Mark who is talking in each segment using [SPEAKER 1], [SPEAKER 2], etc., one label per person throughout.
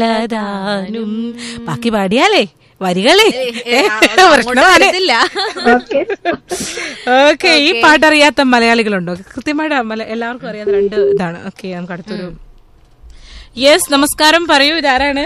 [SPEAKER 1] കേട്ടതാനും ബാക്കി പാടിയാലേ വരികളെ
[SPEAKER 2] അങ്ങോട്ട് വരുന്നില്ല.
[SPEAKER 1] ഓക്കെ ഈ പാട്ടറിയാത്ത മലയാളികളുണ്ടോ കൃത്യമായിട്ട് മല- എല്ലാവർക്കും അറിയാത്ത രണ്ട് ഇതാണ് ഓക്കെ നമുക്ക് അടുത്തൊരു യെസ് നമസ്കാരം പറയൂ ഇതാരാണ്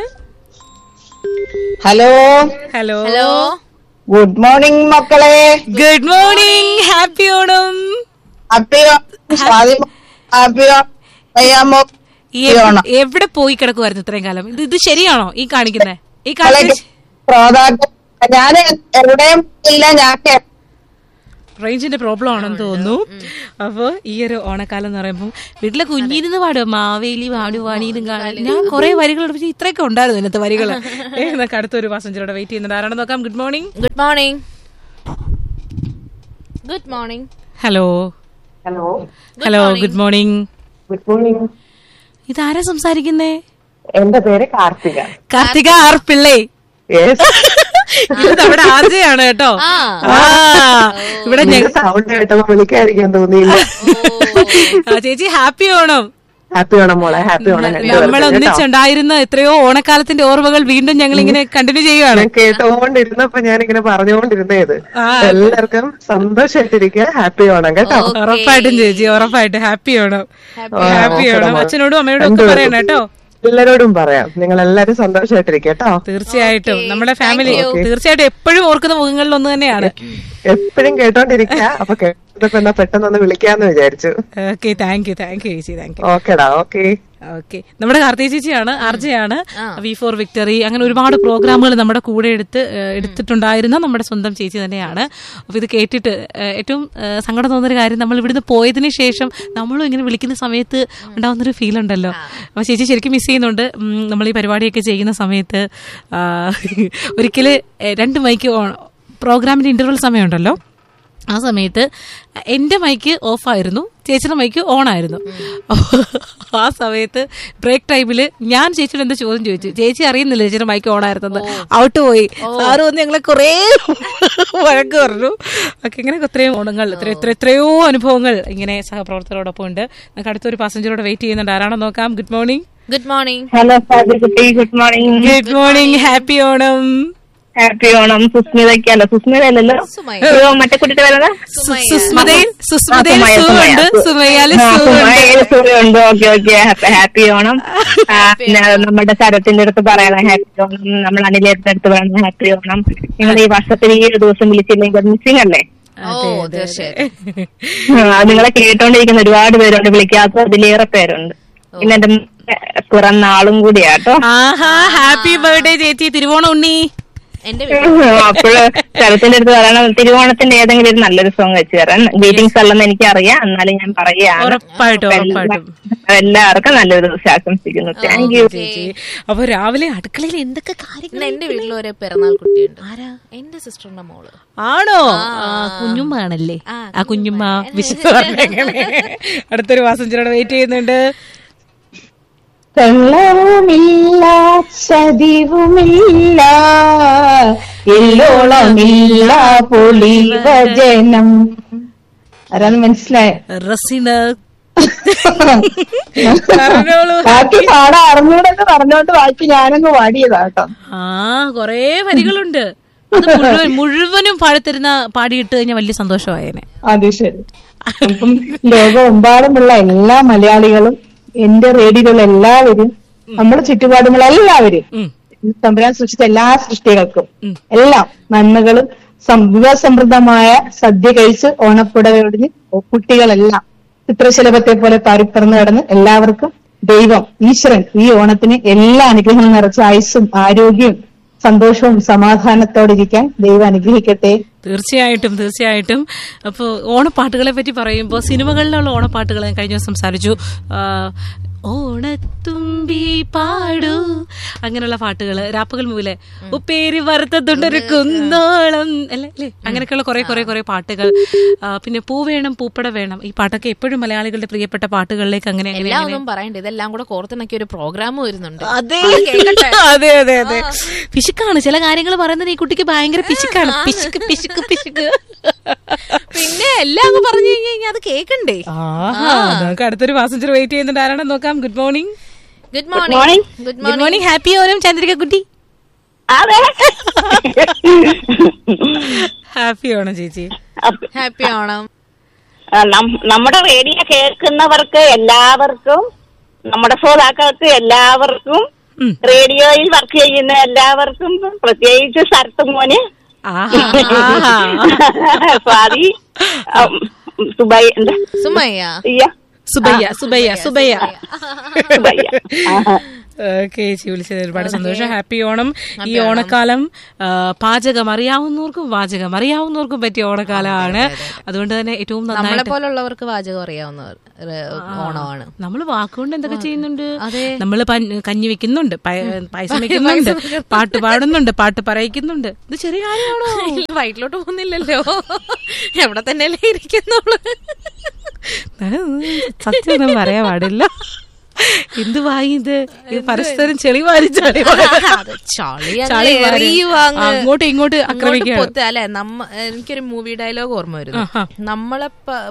[SPEAKER 3] hello
[SPEAKER 1] hello
[SPEAKER 2] hello
[SPEAKER 3] good morning മക്കളെ
[SPEAKER 1] good morning happy Onam
[SPEAKER 3] happy happy അയ്യാമോ
[SPEAKER 1] ഈ എവിടെ- എവിടെ പോയി കിടക്കുമായിരുന്നു ഇത്രയും കാലം ഇത് ഇത് ശരിയാണോ ഈ കാണിക്കുന്നത് ഈ കാണിക്കുന്നത്
[SPEAKER 3] ശ്രോതാക്കൾ ഞാൻ എവിടെയും ഇല്ല ഞാൻ കേ-
[SPEAKER 1] റേഞ്ചിന്റെ പ്രോബ്ലം ആണെന്ന് തോന്നുന്നു അപ്പൊ ഈ ഒരു ഓണക്കാലം എന്ന് പറയുമ്പോൾ വീട്ടിലെ കുഞ്ഞിരുന്ന് പാടുക മാവേലി പാടു വാണിയിലും കാണാൻ ഞാൻ കുറെ വരികൾ പക്ഷേ ഇത്രയൊക്കെ ഉണ്ടായിരുന്നു ഇന്നത്തെ വരികൾ എന്നൊക്കെ അടുത്തൊരു പാസഞ്ചറോടെ വെയിറ്റ് ചെയ്യുന്നുണ്ട് ആരാണെന്ന് നോക്കാം good morning
[SPEAKER 2] good morning good morning
[SPEAKER 1] hello
[SPEAKER 3] hello
[SPEAKER 1] hello good morning
[SPEAKER 3] good morning
[SPEAKER 1] ഇതാരാ സംസാരിക്കുന്നേ
[SPEAKER 3] എന്റെ പേര് കാർത്തിക
[SPEAKER 1] കാർത്തിക ആർ പിള്ളേ
[SPEAKER 3] യെസ്
[SPEAKER 1] ഇത് നമ്മുടെ ആർജയാണ് കേട്ടോ
[SPEAKER 2] ആ.
[SPEAKER 1] ആ ഇവിടെ ഞങ്ങ-
[SPEAKER 3] സൗണ്ട് കേട്ടപ്പോ വിളിക്കാതിരിക്കാൻ തോന്നിയില്ല
[SPEAKER 1] ആ, ചേച്ചി ഹാപ്പി ഓണം
[SPEAKER 3] ഹാപ്പി വേണം മോളെ ഹാപ്പി വേണം
[SPEAKER 1] നമ്മൾ ഒന്നിച്ചുണ്ടായിരുന്ന എത്രയോ ഓണക്കാലത്തിന്റെ ഓർമ്മകൾ വീണ്ടും ഞങ്ങൾ ഇങ്ങനെ കണ്ടിന്യൂ ചെയ്യുകയാണ്
[SPEAKER 3] ഞാൻ കേട്ടുകൊണ്ടിരുന്നപ്പോ ഞാൻ ഇങ്ങനെ പറഞ്ഞുകൊണ്ടിരുന്നേത്
[SPEAKER 1] ആ.
[SPEAKER 3] എല്ലാവർക്കും സന്തോഷമായിട്ടിരിക്കുക ഹാപ്പി വേണം കേട്ടോ
[SPEAKER 1] ഉറപ്പായിട്ടും ചേച്ചി ഉറപ്പായിട്ടും ഹാപ്പി ഓണം ഹാപ്പി ഓണം അച്ഛനോടും അമ്മയോടും ഒക്കെ പറയണം കേട്ടോ
[SPEAKER 3] എല്ലാരോടും പറയാം നിങ്ങൾ എല്ലാരും സന്തോഷമായിട്ടിരിക്കുക കേട്ടോ
[SPEAKER 1] തീർച്ചയായിട്ടും നമ്മുടെ ഫാമിലി തീർച്ചയായിട്ടും എപ്പോഴും ഓർക്കുന്ന മുഖങ്ങളിൽ ഒന്ന് തന്നെയാണ്
[SPEAKER 3] എപ്പോഴും കേട്ടോണ്ടിരിക്കുക അപ്പൊ കേട്ടപ്പോ എന്നാ പെട്ടെന്നൊന്ന് വിളിക്കാന്ന് വിചാരിച്ചു
[SPEAKER 1] okay thank you thank you ചേച്ചി താങ്ക് യു
[SPEAKER 3] ഓക്കേടാ ഓക്കെ
[SPEAKER 1] ഓക്കെ നമ്മുടെ കാർത്തിക ചേച്ചിയാണ് ആർജയാണ് വി ഫോർ വിക്ടറി അങ്ങനെ ഒരുപാട് പ്രോഗ്രാമുകൾ നമ്മുടെ കൂടെ എടുത്ത് ഏഹ്, എടുത്തിട്ടുണ്ടായിരുന്ന നമ്മുടെ സ്വന്തം ചേച്ചി തന്നെയാണ് അപ്പൊ ഇത് കേട്ടിട്ട് ഏഹ്, ഏറ്റവും ഏഹ്, സങ്കടം തോന്നുന്നൊരു കാര്യം നമ്മൾ ഇവിടുന്ന് പോയതിന് ശേഷം നമ്മളും ഇങ്ങനെ വിളിക്കുന്ന സമയത്ത് ഉണ്ടാവുന്നൊരു ഫീൽ ഉണ്ടല്ലോ അപ്പൊ ചേച്ചി ശരിക്കും മിസ് ചെയ്യുന്നുണ്ട് ഉം, നമ്മൾ ഈ പരിപാടിയൊക്കെ ചെയ്യുന്ന സമയത്ത് ആ, ഒരിക്കല് ഏഹ്, രണ്ട് മൈക്ക് പ്രോഗ്രാമിന്റെ ഇന്റർവൽ സമയമുണ്ടല്ലോ ആ സമയത്ത് എൻ്റെ മൈക്ക് ഓഫായിരുന്നു ചേച്ചിയുടെ മൈക്ക് ഓൺ ആയിരുന്നു ആ സമയത്ത് ബ്രേക്ക് ടൈമിൽ ഞാൻ ചേച്ചിയോട് എന്താ ചോദ്യം ചോദിച്ചു ചേച്ചി അറിയുന്നില്ല ചേച്ചിയുടെ മൈക്ക് ഓൺ ആയിരുന്നെന്ന് ഔട്ട് പോയി സാറ് വന്ന് ഞങ്ങളെ കുറേ വഴക്ക് പറഞ്ഞു ഒക്കെ ഇങ്ങനെ എത്രയോ ഓണങ്ങൾ എത്ര എത്ര എത്രയോ അനുഭവങ്ങൾ ഇങ്ങനെ സഹപ്രവർത്തകരോടൊപ്പം ഉണ്ട് നമുക്ക് അടുത്തൊരു പാസഞ്ചറോട് വെയിറ്റ് ചെയ്യുന്നുണ്ട് ആരാണോ നോക്കാം good morning
[SPEAKER 2] good morning
[SPEAKER 3] hello കുട്ടി good morning
[SPEAKER 1] good morning happy Onam
[SPEAKER 3] happy Onam സുസ്മിതയ്ക്കല്ല സുസ്മിത അല്ലല്ലോ
[SPEAKER 2] സുമയ.
[SPEAKER 3] അയ്യോ, മറ്റേ കുട്ടിയുടെ പേരെന്താ
[SPEAKER 1] സുസ്മതയിൽ സുസ്മതയിൽ
[SPEAKER 3] സുമയ,
[SPEAKER 1] സൂ
[SPEAKER 3] സുമയ.
[SPEAKER 1] ഉണ്ട് സുമയാല്
[SPEAKER 3] ആ,
[SPEAKER 1] സൂ ഉണ്ട്
[SPEAKER 3] സുമയയിൽ സുമയുണ്ട് ഓക്കെ ഓക്കെ ഹാപ്പി ഓണം ആ, പിന്നെ നമ്മുടെ ശരത്തിന്റെ അടുത്ത് പറയണം ഹാപ്പി ഓണം നമ്മൾ അനിലേന്റെ അടുത്ത് പറയണം ഹാപ്പി ഓണം നിങ്ങൾ ഈ വർഷത്തിൽ ഈ ഒരു ദിവസം വിളിച്ചില്ലെങ്കിൽ മിസ്സിംഗ് അല്ലേ
[SPEAKER 2] ഓ തീർച്ചയായും
[SPEAKER 3] ആ, നിങ്ങളെ കേട്ടോണ്ടിരിക്കുന്ന ഒരുപാട് പേരുണ്ട് വിളിക്കാത്ത അതിലേറെ പേരുണ്ട് പിന്നെ എന്റെ പിറന്നാളും കൂടിയാട്ടോ
[SPEAKER 1] ആഹാ ഹാപ്പി ബർത്ത്ഡേ ചേച്ചി തിരുവോണം ഉണ്ണി
[SPEAKER 2] എന്റെ വീട്ടിൽ
[SPEAKER 3] അപ്പോഴ് ശരത്തിന്റെ അടുത്ത് പറയണം തിരുവോണത്തിന്റെ ഏതെങ്കിലും ഒരു നല്ലൊരു സോങ് വെച്ച് തരാൻ ഗ്രീറ്റിംഗ്സ് അല്ലെന്ന് എനിക്കറിയാം എന്നാലും ഞാൻ പറയുകയാണ്
[SPEAKER 1] ഉറപ്പായിട്ടും
[SPEAKER 3] അപ്പൊ
[SPEAKER 1] ഉറപ്പായിട്ടും
[SPEAKER 3] എല്ലാ- എല്ലാവർക്കും നല്ലൊരു ദിവസം ആശംസിക്കുന്നു താങ്ക് യു
[SPEAKER 1] ചേച്ചി അപ്പൊ രാവിലെ അടുക്കളയിൽ എന്തൊക്കെ കാര്യങ്ങൾ
[SPEAKER 2] ഇന്ന് എന്റെ വീട്ടിൽ ഒരു പിറന്നാൾ കുട്ടിയുണ്ട് ആരാ എന്റെ സിസ്റ്ററിന്റെ മോള്
[SPEAKER 1] ആണോ ആ, കുഞ്ഞുമ്മ ആണല്ലേ
[SPEAKER 2] ആ,
[SPEAKER 1] ആ കുഞ്ഞുമ്മ വിശുദ്ധ പറഞ്ഞെങ്ങനെ അടുത്തൊരു പാസഞ്ചറോട് വെയിറ്റ് ചെയ്യുന്നുണ്ട്
[SPEAKER 3] കള്ളവുമില്ല ചതിവുമില്ല എല്ലോളമില്ല പൊളിവചനം ആരാന്ന് മനസ്സിലായ
[SPEAKER 1] റസിന പറഞ്ഞോളൂ
[SPEAKER 3] ബാക്കി പാടാ അറിഞ്ഞൂടെന്ന് പറഞ്ഞോണ്ട് ബാക്കി ഞാനങ്ങ് പാടിയതാ കേട്ടോ
[SPEAKER 1] ആ കൊറേ വരികളുണ്ട് അത് മുഴുവൻ മുഴുവനും പാടിത്തരുന്ന പാടിയിട്ട് കഴിഞ്ഞാൽ വലിയ സന്തോഷമായേനെ
[SPEAKER 3] അത് ശരി അപ്പം ലോകമെമ്പാടുമുള്ള എല്ലാ മലയാളികളും എന്റെ റേഡിയോയിലുള്ള എല്ലാവരും നമ്മുടെ ചുറ്റുപാടുമുള്ള എല്ലാവരും
[SPEAKER 1] ഉം.
[SPEAKER 3] തമ്പുരാൻ സൃഷ്ടിച്ച എല്ലാ സൃഷ്ടികൾക്കും എല്ലാം നന്മകളും സം- വിഭവസമൃദ്ധമായ സദ്യ കഴിച്ച് ഓണപ്പുടവയൊടിഞ്ഞ് കുട്ടികളെല്ലാം ചിത്രശലഭത്തെ പോലെ പാറിപ്പറന്ന് കിടന്ന് എല്ലാവർക്കും ദൈവം ഈശ്വരൻ ഈ ഓണത്തിന് എല്ലാ അനുഗ്രഹങ്ങളും നിറച്ച ആയുസ്സും ആരോഗ്യവും സന്തോഷവും സമാധാനത്തോടെ ഇരിക്കാൻ ദൈവം അനുഗ്രഹിക്കട്ടെ
[SPEAKER 1] തീർച്ചയായിട്ടും തീർച്ചയായിട്ടും അപ്പോൾ ഓണപ്പാട്ടുകളെ പറ്റി പറയുമ്പോൾ സിനിമകളിലുള്ള ഓണപ്പാട്ടുകൾ ഞാൻ കഴിഞ്ഞ ദിവസം സംസാരിച്ചു ആ, ഓണത്തുമ്പി പാടൂ അങ്ങനെയുള്ള പാട്ടുകൾ രാപ്പകൽ മൂലെ ഉപ്പേരി വറുത്തതുണ്ടൊരു കുന്നോളം അല്ലേ അല്ലേ അങ്ങനെയൊക്കെയുള്ള കുറെ കുറെ കുറെ പാട്ടുകൾ ആ, പിന്നെ പൂ വേണം പൂപ്പട വേണം ഈ പാട്ടൊക്കെ എപ്പോഴും മലയാളികളുടെ പ്രിയപ്പെട്ട പാട്ടുകളിലേക്ക് അങ്ങനെ അങ്ങനെ
[SPEAKER 2] എല്ലാം ഒന്നും പറയണ്ട ഇതെല്ലാം കൂടെ കോർത്തിണക്കിയ ഒരു പ്രോഗ്രാം വരുന്നുണ്ട്
[SPEAKER 1] അതെ
[SPEAKER 2] അത് കേൾക്കട്ടെ.
[SPEAKER 1] അതെ അതെ അതെ പിശുക്കാണ് ചില കാര്യങ്ങൾ പറയുന്നത് ഈ കുട്ടിക്ക് ഭയങ്കര പിശുക്കാണ് പിശുക്ക് പിശുക്ക് പിശുക്ക്
[SPEAKER 2] പിന്നെ എല്ലാം അങ്ങ് പറഞ്ഞു കഴിഞ്ഞാൽ അത് കേക്കണ്ടേ
[SPEAKER 1] ആഹാ നമുക്ക് അടുത്തൊരു പാസഞ്ചർ വെയിറ്റ് ചെയ്യുന്നുണ്ട് ആരാണെന്ന് നോക്കാം good morning
[SPEAKER 2] good
[SPEAKER 4] morning
[SPEAKER 2] morning good
[SPEAKER 1] good
[SPEAKER 2] morning
[SPEAKER 1] morning happy Onam Chandrika കുട്ടി
[SPEAKER 4] അതെ
[SPEAKER 1] ഹാപ്പി ഓണം ചേച്ചി
[SPEAKER 4] അപ്പ-
[SPEAKER 2] ഹാപ്പി ഓണം
[SPEAKER 4] ആ, നം- നമ്മുടെ റേഡിയോ കേൾക്കുന്നവർക്ക് എല്ലാവർക്കും നമ്മുടെ ശ്രോതാക്കൾക്ക് എല്ലാവർക്കും
[SPEAKER 1] ഉം.
[SPEAKER 4] റേഡിയോയിൽ വർക്ക് ചെയ്യുന്ന എല്ലാവർക്കും പ്രത്യേകിച്ച് ശരത്ത് മോന്
[SPEAKER 1] ആഹാ ആഹാ.
[SPEAKER 4] സ്വാതി ആ, സുബൈ എന്താ
[SPEAKER 2] സുമയ്യ
[SPEAKER 4] ഇയ്യ,
[SPEAKER 1] സുബയ്യ സുബയ്യ സുബയ്യ
[SPEAKER 4] സുബയ്യ ആഹാ.
[SPEAKER 1] ഓക്കെ ചേച്ചി വിളിച്ചത് ഒരുപാട് സന്തോഷം ഹാപ്പി ഓണം ഈ ഓണക്കാലം ആ, പാചകം അറിയാവുന്നവർക്കും വാചകം അറിയാവുന്നവർക്കും പറ്റിയ ഓണക്കാലമാണ് അതുകൊണ്ട് തന്നെ ഏറ്റവും
[SPEAKER 2] നമ്മളെ
[SPEAKER 1] നന്നായിട്ട്
[SPEAKER 2] പോലുള്ളവർക്ക് പാചകം അറിയാവുന്നവർ ഏഹ്, ഓണമാണ്
[SPEAKER 1] നമ്മൾ വാക്കുകൊണ്ട് എന്തൊക്കെ ചെയ്യുന്നുണ്ട്
[SPEAKER 2] അതെ.
[SPEAKER 1] നമ്മൾ കഞ്ഞി വെക്കുന്നുണ്ട് പയ- പായസം വെക്കുന്നുണ്ട് പാട്ട് പാടുന്നുണ്ട് പാട്ട് പറയിക്കുന്നുണ്ട് ഇത് ചെറിയ കാര്യമാണോ
[SPEAKER 2] ഇല്ല, വയറ്റിലോട്ട് പോകുന്നില്ലല്ലോ എവിടെ തന്നെയല്ലേ ഇരിക്കുന്നുള്ളു
[SPEAKER 1] സത്യം ഒന്നും പറയാൻ പാടില്ല എന്ത് വായി ഇത് ഇത് പരസ്പരം ചെളി വാരി ചളി വാരി.
[SPEAKER 2] അത് ചളി അങ്ങ്
[SPEAKER 1] ചളി വാരി.
[SPEAKER 2] എറിയുവാ അങ്ങ്.
[SPEAKER 1] അങ്ങോട്ടും ഇങ്ങോട്ടും
[SPEAKER 2] ഇങ്ങോട്ട്
[SPEAKER 1] ആക്രമിക്കുകയാണ്
[SPEAKER 2] പൊത്ത് അല്ലെ നമ്മ എനിക്കൊരു മൂവി ഡയലോഗ് ഓർമ്മ വരുന്നു നമ്മളെ പ-